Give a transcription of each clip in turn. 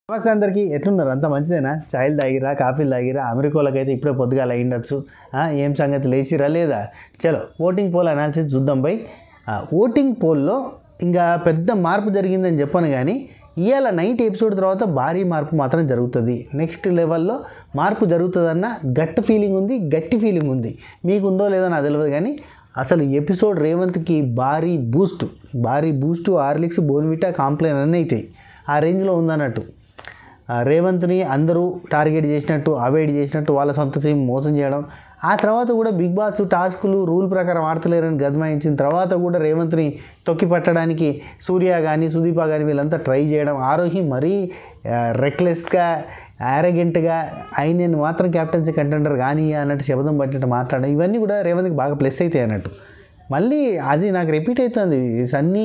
నమస్తే అందరికీ ఎట్లున్నారు అంత మంచిదేనా చాయలు తాగిరా కాఫీలు తాగిరా అమెరికాలకైతే ఇప్పుడే పొద్దుగాల అయిండొచ్చు ఆ, ఏం సంగతి లేచిరా లేదా చలో ఓటింగ్ పోల్ అనాలిసిస్ చూద్దాం బై ఆ, ఓటింగ్ పోల్లో ఇంకా పెద్ద మార్పు జరిగిందని చెప్పను కానీ ఇవాళ నైట్ ఎపిసోడ్ తర్వాత భారీ మార్పు మాత్రం జరుగుతుంది నెక్స్ట్ లెవెల్లో మార్పు జరుగుతుందన్న గట్టి ఫీలింగ్ ఉంది గట్టి ఫీలింగ్ ఉంది మీకు ఉందో లేదో నాకు తెలియదు కానీ అసలు ఎపిసోడ్ రేవంత్కి భారీ బూస్ట్ భారీ బూస్ట్ ఆర్లిక్స్ బోన్విటా కాంప్లైన్ అన్నీ అవుతాయి ఆ రేంజ్లో ఉందన్నట్టు ఆ రేవంత్ని అందరూ టార్గెట్ చేసినట్టు అవాయిడ్ చేసినట్టు వాళ్ళ సొంత టీం మోసం చేయడం ఆ తర్వాత కూడా బిగ్ బాస్ టాస్కులు రూల్ ప్రకారం ఆడతలేరని గదమాయించిన తర్వాత కూడా రేవంత్ని తొక్కి పట్టడానికి సూర్య కానీ సుదీప కానీ వీళ్ళంతా ట్రై చేయడం ఆరోహి మరీ రెక్లెస్గా యారగెంట్గా ఆయనని మాత్రం క్యాప్టెన్సీ కంటెండర్ కానీ అన్నట్టు శబ్దం పట్టినట్టు మాట్లాడడం ఇవన్నీ కూడా రేవంత్కి బాగా ప్లస్ అవుతాయి అన్నట్టు మళ్ళీ అది నాకు రిపీట్ అవుతుంది అన్నీ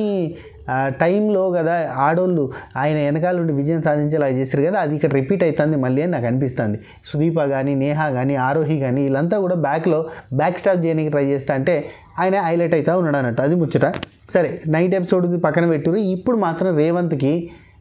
టైంలో కదా ఆడోళ్ళు ఆయన వెనకాల నుండి విజయం సాధించేలా చేశారు కదా అది ఇక్కడ రిపీట్ అవుతుంది మళ్ళీ అని నాకు అనిపిస్తుంది సుదీప కానీ నేహ కానీ ఆరోహి కానీ వీళ్ళంతా కూడా బ్యాక్లో బ్యాక్ స్టాప్ చేయడానికి ట్రై చేస్తా అంటే ఆయన హైలైట్ అవుతా ఉన్నాడు అన్నట్టు అది ముచ్చట సరే నైట్ ఎపిసోడ్ పక్కన పెట్టురు ఇప్పుడు మాత్రం రేవంత్కి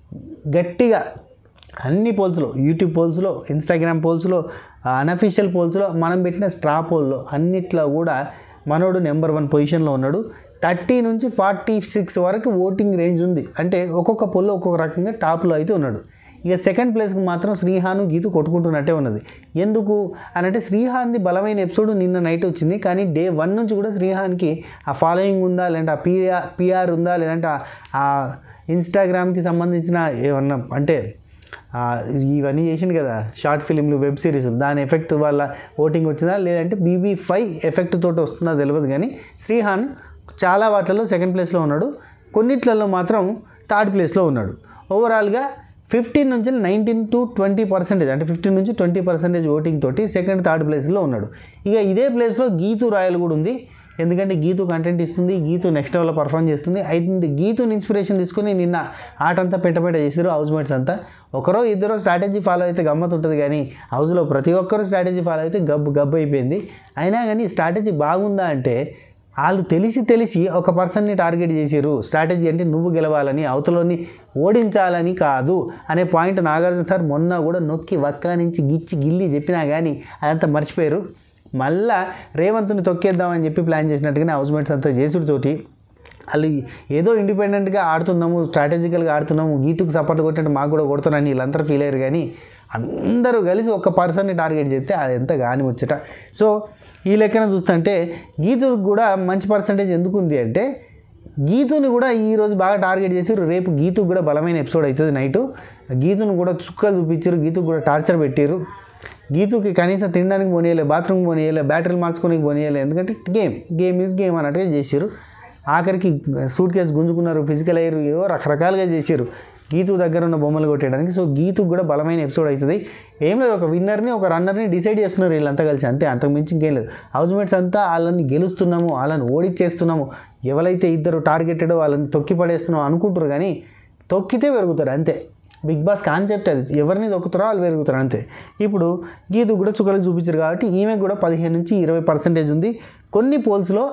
గట్టిగా అన్ని పోల్స్లో యూట్యూబ్ పోల్స్లో ఇన్స్టాగ్రామ్ పోల్స్లో అన్అఫీషియల్ పోల్స్లో మనం పెట్టిన స్ట్రా పోల్లో అన్నిట్లో కూడా మనోడు నెంబర్ వన్ పొజిషన్లో ఉన్నాడు థర్టీ నుంచి ఫార్టీ సిక్స్ వరకు ఓటింగ్ రేంజ్ ఉంది అంటే ఒక్కొక్క పొల్లో ఒక్కొక్క రకంగా టాప్లో అయితే ఉన్నాడు ఇక సెకండ్ ప్లేస్కి మాత్రం శ్రీహాను గీతు కొట్టుకుంటున్నట్టే ఉన్నది ఎందుకు అని అంటే శ్రీహాన్ది బలమైన ఎపిసోడ్ నిన్న నైట్ వచ్చింది కానీ డే వన్ నుంచి కూడా శ్రీహాన్కి ఆ ఫాలోయింగ్ ఉందా లేదంటే ఆ పిఆర్ పిఆర్ ఉందా లేదంటే ఆ- ఆ ఇన్స్టాగ్రామ్కి సంబంధించిన ఏమన్నా అంటే ఆ, ఇవన్నీ చేసింది కదా షార్ట్ ఫిలింలు వెబ్ సిరీస్ దాని ఎఫెక్ట్ వల్ల ఓటింగ్ వచ్చిందా లేదంటే బీబీ ఫైవ్ ఎఫెక్ట్ తోటి వస్తుందా తెలియదు కానీ శ్రీహాన్ చాలా వాటిల్లో సెకండ్ ప్లేస్లో ఉన్నాడు కొన్నిట్లలో మాత్రం థర్డ్ ప్లేస్లో ఉన్నాడు ఓవరాల్గా ఫిఫ్టీన్ నుంచి నైన్టీన్ టు ట్వంటీ పర్సెంటేజ్ అంటే ఫిఫ్టీన్ నుంచి ట్వంటీ పర్సెంటేజ్ ఓటింగ్ తోటి సెకండ్ థర్డ్ ప్లేస్లో ఉన్నాడు ఇక ఇదే ప్లేస్లో గీతు రాయల్ కూడా ఉంది ఎందుకంటే గీతు కంటెంట్ ఇస్తుంది గీతు నెక్స్ట్ లెవెల్లో పర్ఫామ్ చేస్తుంది అయితే గీతుని ఇన్స్పిరేషన్ తీసుకుని నిన్న ఆట అంతా పెట్టపెట్ట చేసారు హౌస్ మేట్స్ అంతా ఒకరో ఇద్దరో స్ట్రాటజీ ఫాలో అయితే గమ్మత్ ఉంటుంది కానీ హౌస్లో ప్రతి ఒక్కరు స్ట్రాటజీ ఫాలో అయితే గబ్బు గబ్బు అయిపోయింది అయినా కానీ స్ట్రాటజీ బాగుందా అంటే వాళ్ళు తెలిసి తెలిసి ఒక పర్సన్ని టార్గెట్ చేసారు స్ట్రాటజీ అంటే నువ్వు గెలవాలని అవతలని ఓడించాలని కాదు అనే పాయింట్ నాగార్జున సార్ మొన్న కూడా నొక్కి వక్క నుంచి గిచ్చి గిల్లి చెప్పినా కానీ అదంతా మర్చిపోయారు మళ్ళా రేవంత్ని తొక్కేద్దామని చెప్పి ప్లాన్ చేసినట్టుగానే హౌస్ మేట్స్ అంతా చేసుడితోటి వాళ్ళు ఏదో ఇండిపెండెంట్గా ఆడుతున్నాము స్ట్రాటజికల్గా ఆడుతున్నాము గీతుకు సపోర్ట్ కొట్టినట్టు మాకు కూడా కొడుతున్నారని వీళ్ళందరూ ఫీల్ అయ్యారు కానీ అందరూ కలిసి ఒక పర్సన్ని టార్గెట్ చేస్తే అది ఎంత గాని ముచ్చట సో ఈ లెక్కన చూస్తుంటే గీతుకు కూడా మంచి పర్సంటేజ్ ఎందుకు ఉంది అంటే గీతుని కూడా ఈరోజు బాగా టార్గెట్ చేసారు రేపు గీతుకు కూడా బలమైన ఎపిసోడ్ అవుతుంది నైటు గీతును కూడా చుక్కలు చూపించారు గీతుకు కూడా టార్చర్ పెట్టారు గీతుకి కనీసం తినడానికి పోనీయలే బాత్రూమ్ పోనీయలే బ్యాటరీలు మార్చుకోనికి పోనీయలే ఎందుకంటే గేమ్ గేమ్ ఈజ్ గేమ్ అన్నట్టుగా చేసారు ఆఖరికి సూట్ కేసు గుంజుకున్నారు ఫిజికల్ అయ్యారు ఏవో రకరకాలుగా చేశారు గీతు దగ్గర ఉన్న బొమ్మలు కొట్టేయడానికి సో గీతుకు కూడా బలమైన ఎపిసోడ్ అవుతుంది ఏం లేదు ఒక విన్నర్ని ఒక రన్నర్ని డిసైడ్ చేస్తున్నారు వీళ్ళంతా కలిసి అంతే అంతకు మించి ఇంకేం లేదు హౌస్ మేట్స్ అంతా వాళ్ళని గెలుస్తున్నాము వాళ్ళని ఓడిచ్చేస్తున్నాము ఎవరైతే ఇద్దరు టార్గెటెడ్ వాళ్ళని తొక్కి పడేస్తున్నాం అనుకుంటారు కానీ తొక్కితే పెరుగుతారు అంతే బిగ్ బాస్ కాన్సెప్ట్ అది ఎవరిని తొక్కుతారో వాళ్ళు పెరుగుతారు అంతే ఇప్పుడు గీతు కూడా చుక్కలకు చూపించారు కాబట్టి ఈమె కూడా పదిహేను నుంచి ఇరవై పర్సెంటేజ్ ఉంది కొన్ని పోల్స్లో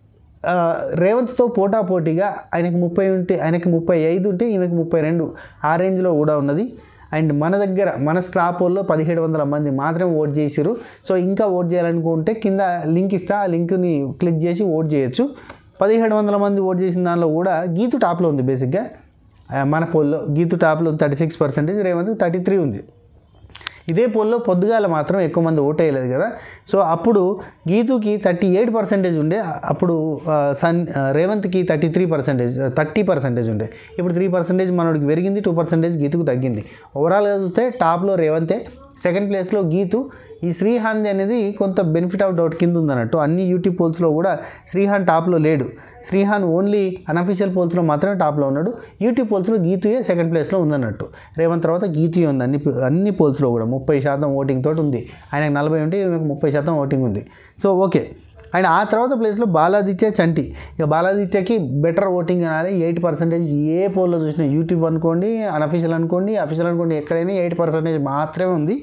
ఆ, రేవంత్తో పోటాపోటీగా ఆయనకి ముప్పై ఉంటే ఆయనకి ముప్పై ఐదు ఉంటే ఈమెకి ముప్పై రెండు ఆ రేంజ్లో కూడా ఉన్నది అండ్ మన దగ్గర మన స్ట్రాపోల్లో పదిహేడు వందల మంది మాత్రమే ఓట్ చేసారు సో ఇంకా ఓట్ చేయాలనుకుంటే కింద లింక్ ఇస్తా ఆ లింక్ని క్లిక్ చేసి ఓట్ చేయొచ్చు పదిహేడు వందల మంది ఓట్ చేసిన దానిలో కూడా గీతు టాప్లో ఉంది బేసిక్గా ఆ, మన పోల్లో గీతు టాప్లో thirty six percentage Revanth thirty three ఉంది ఇదే పోల్లో పొద్దుగాల మాత్రం ఎక్కువ మంది ఓట్ వేయలేదు కదా సో అప్పుడు గీతుకి థర్టీ ఎయిట్ పర్సెంటేజ్ ఉండే అప్పుడు ఆ, సన్ ఆ, రేవంత్కి thirty three percentage thirty percentage ఉండే ఇప్పుడు త్రీ పర్సెంటేజ్ మనోడికి పెరిగింది టూ పర్సెంటేజ్ గీతుకు తగ్గింది ఓవరాల్గా చూస్తే టాప్లో రేవంతే సెకండ్ ప్లేస్లో గీతు ఈ శ్రీహాన్ది అనేది కొంత బెనిఫిట్ ఆఫ్ డౌట్ కింద ఉందన్నట్టు అన్ని యూట్యూబ్ పోల్స్లో కూడా శ్రీహాన్ టాప్లో లేడు శ్రీహాన్ ఓన్లీ అనఫీషియల్ పోల్స్లో మాత్రమే టాప్లో ఉన్నాడు యూట్యూబ్ పోల్స్లో గీతుయే సెకండ్ ప్లేస్లో ఉందన్నట్టు రేవంత్ తర్వాత గీతుయే ఉంది అన్ని అన్ని పోల్స్లో కూడా ముప్పై శాతం ఓటింగ్ తోటి ఉంది ఆయనకు నలభై ఉంటే ఈమెకు ముప్పై శాతం ఓటింగ్ ఉంది సో ఓకే అండ్ ఆ తర్వాత ప్లేస్లో బాలాదిత్య చంటి ఇక బాలాదిత్యకి బెటర్ ఓటింగ్ అనాలి ఎయిట్ పర్సెంటేజ్ ఏ పోల్లో చూసినా యూట్యూబ్ అనుకోండి అనఫీషియల్ అనుకోండి అఫీషియల్ అనుకోండి ఎక్కడైనా ఎయిట్ పర్సెంటేజ్ మాత్రమే ఉంది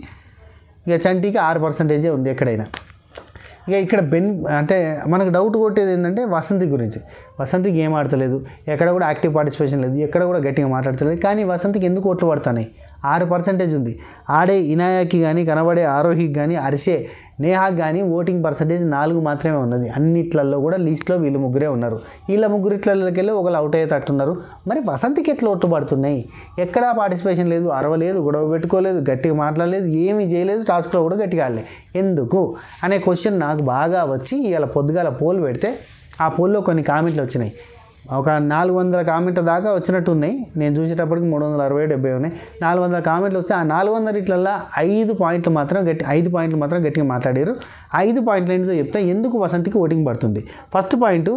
ఇక చంటికి ఆరు పర్సెంటేజే ఉంది ఎక్కడైనా ఇక ఇక్కడ బెన్ అంటే మనకు డౌట్ కొట్టేది ఏంటంటే వసంతి గురించి వసంతి గేమ్ ఆడతలేదు ఎక్కడ కూడా యాక్టివ్ పార్టిసిపేషన్ లేదు ఎక్కడ కూడా గట్టిగా మాట్లాడతలేదు కానీ వసంతికి ఎందుకు ఓట్లు పడుతున్నాయి ఆరు పర్సెంటేజ్ ఉంది ఆడే ఇనాయాకి కానీ కనబడే ఆరోహికి కానీ అరిసే నేహాకి కానీ ఓటింగ్ పర్సంటేజ్ నాలుగు మాత్రమే ఉన్నది అన్నిట్లలో కూడా లిస్ట్లో వీళ్ళు ముగ్గురే ఉన్నారు వీళ్ళ ముగ్గురిట్లకి వెళ్ళి ఒకళ్ళు అవుట్ అయ్యేటట్టున్నారు మరి వసంతికి ఎట్లా ఓట్లు పడుతున్నాయి ఎక్కడా పార్టిసిపేషన్ లేదు అరవలేదు గొడవ పెట్టుకోలేదు గట్టిగా మాట్లాడలేదు ఏమీ చేయలేదు టాస్క్లో కూడా గట్టిగా ఆడలేదు ఎందుకు అనే క్వశ్చన్ నాకు బాగా వచ్చి ఇవాళ పొద్దుగాల పోల్ పెడితే ఆ పోల్లో కొన్ని కామెంట్లు వచ్చినాయి ఒక నాలుగు వందల కామెంట్ల దాకా వచ్చినట్టు ఉన్నాయి నేను చూసేటప్పటికి మూడు వందల అరవై డెబ్బై ఉన్నాయి నాలుగు వందల కామెంట్లు వస్తే ఆ నాలుగు వందల ఇట్లల్లో ఐదు పాయింట్లు మాత్రం గట్టి ఐదు పాయింట్లు మాత్రం గట్టిగా మాట్లాడారు ఐదు పాయింట్లు ఏంటో చెప్తే ఎందుకు వసంతికి ఓటింగ్ పడుతుంది first point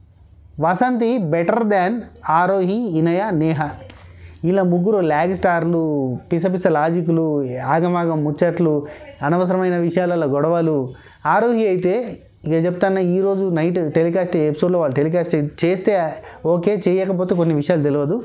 Vasanthi better than Arohi Inaya Neha ఇలా ముగ్గురు ల్యాగ్ స్టార్లు పిసపిస లాజిక్లు ఆగమాగం ముచ్చట్లు అనవసరమైన విషయాలలో గొడవలు ఆరోహి అయితే ఇక చెప్తాను ఈరోజు నైట్ టెలికాస్ట్ ఎపిసోడ్లో వాళ్ళు టెలికాస్ట్ చేస్తే ఓకే చేయకపోతే కొన్ని విషయాలు తెలియదు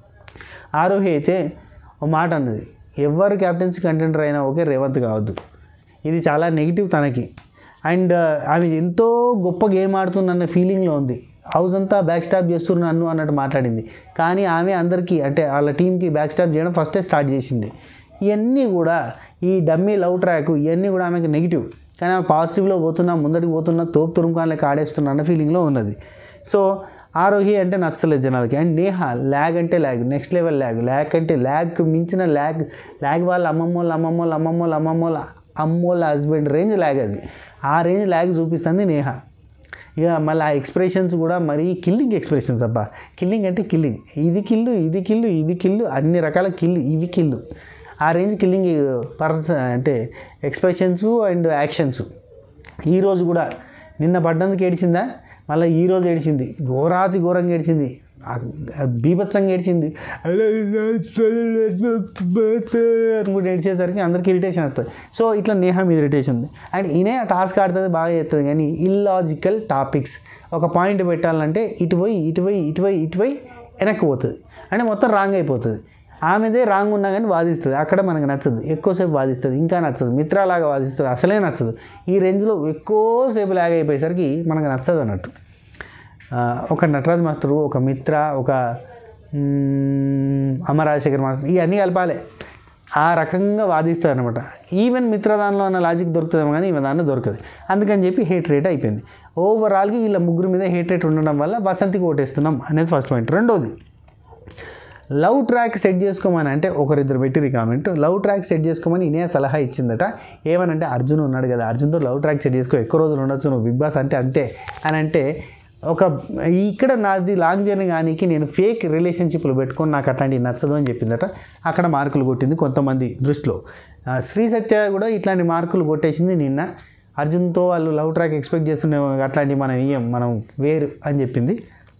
ఆరోహి అయితే ఒక మాట అన్నది ఎవరు క్యాప్టెన్సీ కంటెండర్ అయినా ఓకే రేవంత్ కావద్దు ఇది చాలా నెగిటివ్ తనకి అండ్ ఆమె ఎంతో గొప్ప గేమ్ ఆడుతుందన్న ఫీలింగ్లో ఉంది హౌస్ అంతా బ్యాక్ స్టాప్ చేస్తున్నారు నన్ను అన్నట్టు మాట్లాడింది కానీ ఆమె అందరికీ అంటే వాళ్ళ టీంకి బ్యాక్ స్టాప్ చేయడం ఫస్టే స్టార్ట్ చేసింది ఇవన్నీ కూడా ఈ డమ్మీ లవ్ ట్రాక్ ఇవన్నీ కూడా ఆమెకు నెగిటివ్ కానీ ఆమె పాజిటివ్లో పోతున్నా ముందడికి పోతున్నా తోపు తురుముకాన్ లెక్క ఆడేస్తున్నా అన్న ఫీలింగ్లో ఉన్నది సో ఆరోహి అంటే నచ్చలేదు జనాలకి అండ్ నేహ ల్యాగ్ అంటే lag next level lag lag అంటే ల్యాగ్ మించిన ల్యాగ్ ల్యాగ్ వాళ్ళ అమ్మమ్మోళ్ళ అమ్మమ్మోళ్ళ అమ్మమ్మోళ్ళ అమ్మమ్మోళ్ళ అమ్మోళ్ళ హస్బెండ్ రేంజ్ ల్యాగ్ అది ఆ రేంజ్ ల్యాగ్ చూపిస్తుంది నేహ ఇక మళ్ళీ ఆ ఎక్స్ప్రెషన్స్ కూడా మరీ కిల్లింగ్ ఎక్స్ప్రెషన్స్ అబ్బా కిల్లింగ్ అంటే కిల్లింగ్ ఇది కిల్లు ఇది కిల్లు ఇది కిల్లు అన్ని రకాల కిల్లు ఇవి కిల్లు ఆ రేంజ్ కిల్లింగ్ పర్స అంటే ఎక్స్ప్రెషన్స్ అండ్ యాక్షన్స్ ఈరోజు కూడా నిన్న పడ్డందుకు ఏడిచిందా మళ్ళీ ఈరోజు ఏడిచింది ఘోరాతి ఘోరంగా ఏడిచింది ఆ బీభత్సంగా ఏడిచింది అనుకుంటే ఏడిచేసరికి అందరికి ఇరిటేషన్ వస్తుంది సో ఇట్లా నేహ మీద ఇరిటేషన్ ఉంది అండ్ ఈయనే ఆ టాస్క్ ఆడుతుంది బాగా చేస్తుంది కానీ ఇల్లాజికల్ టాపిక్స్ ఒక పాయింట్ పెట్టాలంటే ఇటు పోయి ఇటు పోయి ఇటు పోయి ఇటు పోయి వెనక్కి పోతుంది అంటే మొత్తం రాంగ్ అయిపోతుంది ఆమెదే రాంగ్ ఉన్నా కానీ వాదిస్తుంది అక్కడ మనకు నచ్చదు ఎక్కువసేపు వాదిస్తుంది ఇంకా నచ్చదు మిత్రాలాగా వాదిస్తుంది అసలే నచ్చదు ఈ రేంజ్లో ఎక్కువసేపు లాగ్ అయిపోయేసరికి మనకు నచ్చదు అన్నట్టు ఆ, ఒక నటరాజ్ మాస్టరు ఒక మిత్ర ఒక మ్, అమ్మ రాజశేఖర్ మాస్టర్ ఇవన్నీ కలపాలి ఆ రకంగా వాదిస్తారు అనమాట ఈవెన్ మిత్ర దానిలో ఉన్న లాజిక్ దొరుకుతుందేమో కానీ ఈమె దానిలో దొరకదు అందుకని చెప్పి హేట్ రేట్ అయిపోయింది ఓవరాల్గా వీళ్ళ ముగ్గురు మీద హేట్ రేట్ ఉండడం వల్ల వసంతికి ఓటేస్తున్నాం అనేది ఫస్ట్ పాయింట్ రెండోది లవ్ ట్రాక్ సెట్ చేసుకోమని అంటే ఒకరిద్దరు పెట్టిరు కామెంట్ లవ్ ట్రాక్ సెట్ చేసుకోమని ఇనే సలహా ఇచ్చిందట ఏమనంటే అర్జున్ ఉన్నాడు కదా అర్జున్తో లవ్ ట్రాక్ సెట్ చేసుకో ఎక్కువ రోజులు ఉండొచ్చు నువ్వు బిగ్ బాస్ అంటే అంతే అని అంటే ఒక ఇక్కడ నాది లాంగ్ జర్నీ కానీ నేను ఫేక్ రిలేషన్షిప్లు పెట్టుకొని నాకు అట్లాంటివి నచ్చదు అని చెప్పిందట అక్కడ మార్కులు కొట్టింది కొంతమంది దృష్టిలో ఆ, శ్రీ సత్య కూడా ఇట్లాంటి మార్కులు కొట్టేసింది నిన్న అర్జున్తో వాళ్ళు లవ్ ట్రాక్ ఎక్స్పెక్ట్ చేస్తున్న అట్లాంటివి మనం ఇయ్యం మనం వేరు అని చెప్పింది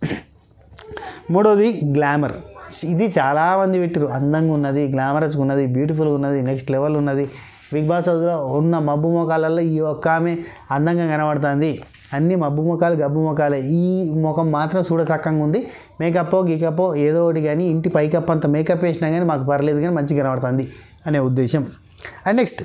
మూడోది గ్లామర్ ఇది చాలామంది పెట్టారు అందంగా ఉన్నది గ్లామరస్గా ఉన్నది బ్యూటిఫుల్గా ఉన్నది నెక్స్ట్ లెవెల్ ఉన్నది బిగ్ బాస్ హౌస్లో ఉన్న మబ్బు మొఖాలలో ఈ ఒక్క ఆమె అందంగా కనబడుతుంది అన్ని మబ్బు ముఖాలు గబ్బు ముఖాలే ఈ ముఖం మాత్రం చూడసక్కంగా ఉంది మేకప్ గీకప్ ఏదో ఒకటి కానీ ఇంటి పైకప్ అంత మేకప్ వేసినా కానీ మాకు పర్లేదు కానీ మంచిగా కనబడుతుంది అనే ఉద్దేశం అండ్ నెక్స్ట్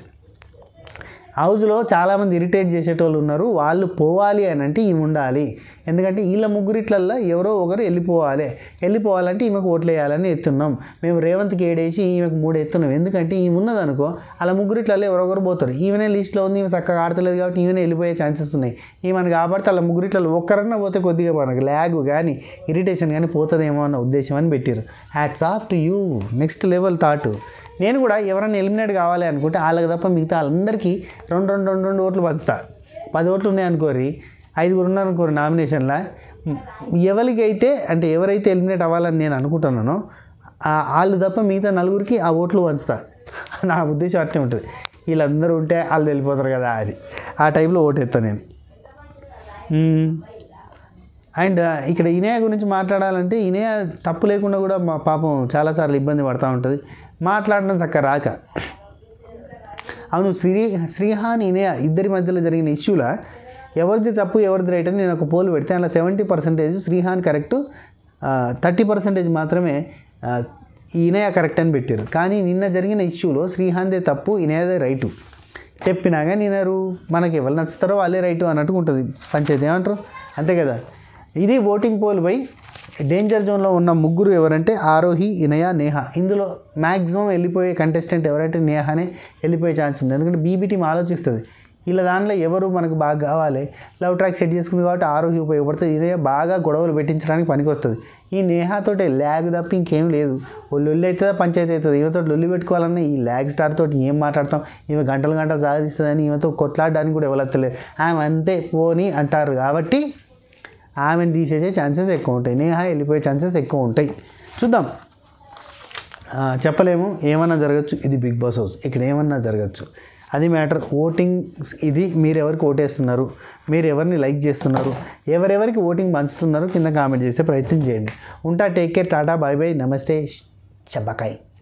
హౌస్లో చాలామంది ఇరిటేట్ చేసేటోళ్ళు ఉన్నారు వాళ్ళు పోవాలి అని అంటే ఈమె ఉండాలి ఎందుకంటే వీళ్ళ ముగ్గురిట్లల్లో ఎవరో ఒకరు వెళ్ళిపోవాలి వెళ్ళిపోవాలంటే ఈమెకు ఓట్లు వేయాలని ఎత్తున్నాం మేము రేవంత్కి ఏడేసి ఈమెకు మూడు ఎత్తున్నాం ఎందుకంటే ఈమె ఉన్నదనుకో అలా ముగ్గురిట్లలో ఎవరొకరు పోతారు ఈమెనే లిస్ట్లో ఉంది ఈమె చక్కగా ఆడతలేదు కాబట్టి ఈమెనే వెళ్ళిపోయే ఛాన్సెస్ ఉన్నాయి ఈమెను కాబట్టి అలా ముగ్గురిట్లలో ఒక్కరన్నా పోతే కొద్దిగా మనకు ల్యాగ్ కానీ ఇరిటేషన్ కానీ పోతుందేమో అన్న ఉద్దేశం అని పెట్టారు hats off to you next level thought నేను కూడా ఎవరైనా ఎలిమినేట్ కావాలి అనుకుంటే వాళ్ళకి తప్ప మిగతా వాళ్ళందరికీ రెండు రెండు రెండు రెండు ఓట్లు పంచుతా పది ఓట్లు ఉన్నాయనుకోరి ఐదుగురు ఉన్నారనుకోరి నామినేషన్లో ఎవరికైతే అంటే ఎవరైతే ఎలిమినేట్ అవ్వాలని నేను అనుకుంటున్నానో ఆ- వాళ్ళు తప్ప మిగతా నలుగురికి ఆ ఓట్లు పంచుతా నా ఉద్దేశం అట్లే ఉంటుంది వీళ్ళందరూ ఉంటే వాళ్ళు వెళ్ళిపోతారు కదా అది ఆ టైంలో ఓటేస్తాను నేను మ్మ్. అండ్ ఇక్కడ ఇనయ గురించి మాట్లాడాలంటే ఇనయ తప్పు లేకుండా కూడా మా పాపం చాలాసార్లు ఇబ్బంది పడుతూ ఉంటుంది మాట్లాడడం చక్క రాక అవును శ్రీ శ్రీహాన్ ఇనయ ఇద్దరి మధ్యలో జరిగిన ఇష్యూలా ఎవరిది తప్పు ఎవరిది రైట్ అని నేను ఒక పోల్ పెడితే అలా seventy percentage Srihan correct thirty percentage మాత్రమే ఆ, ఇనయ కరెక్ట్ అని పెట్టారు కానీ నిన్న జరిగిన ఇష్యూలో శ్రీహాన్దే తప్పు ఇనయదే రైటు చెప్పినాగా నేనారు మనకి ఎవరు నచ్చుతారో వాళ్ళే రైటు అన్నట్టుగా ఉంటుంది పంచాయతీ ఏమంటారు అంతే కదా ఇది ఓటింగ్ పోల్ బై డేంజర్ జోన్లో ఉన్న ముగ్గురు ఎవరంటే ఆరోహి ఇనయ నేహ ఇందులో మ్యాక్సిమం వెళ్ళిపోయే కంటెస్టెంట్ ఎవరంటే నేహానే వెళ్ళిపోయే ఛాన్స్ ఉంది ఎందుకంటే బీబీ టీం ఆలోచిస్తుంది ఇలా దాంట్లో ఎవరు మనకు బాగా కావాలి లవ్ ట్రాక్ సెట్ చేసుకుంది కాబట్టి ఆరోగ్యం ఉపయోగపడుతుంది ఇదే బాగా గొడవలు పెట్టించడానికి పనికి వస్తుంది ఈ నేహాతోటి ల్యాగ్ తప్ప ఇంకేం లేదు ఓ లొల్లి అవుతుందా పంచాయతీ అవుతుంది ఈమెతో లొల్లి పెట్టుకోవాలన్నా ఈ ల్యాగ్ స్టార్ తోటి ఏం మాట్లాడతాం ఈమె గంటలు గంటలు సాధిస్తుందని ఈమెతో కొట్లాడడానికి కూడా ఎవరత్తలేదు ఆమె అంతే పోని అంటారు కాబట్టి ఆమెను తీసేసే ఛాన్సెస్ ఎక్కువ ఉంటాయి నేహా వెళ్ళిపోయే ఛాన్సెస్ ఎక్కువ ఉంటాయి చూద్దాం ఆ, చెప్పలేము ఏమన్నా జరగచ్చు ఇది బిగ్ బాస్ హౌస్ ఇక్కడ ఏమన్నా జరగచ్చు అది మ్యాటర్ ఓటింగ్ ఇది మీరు ఎవరికి ఓటేస్తున్నారు మీరు ఎవరిని లైక్ చేస్తున్నారు ఎవరెవరికి ఓటింగ్ పంచుతున్నారు కింద కామెంట్ చేసే ప్రయత్నం చేయండి ఉంటా take care tata bye bye నమస్తే చబ్బకాయ్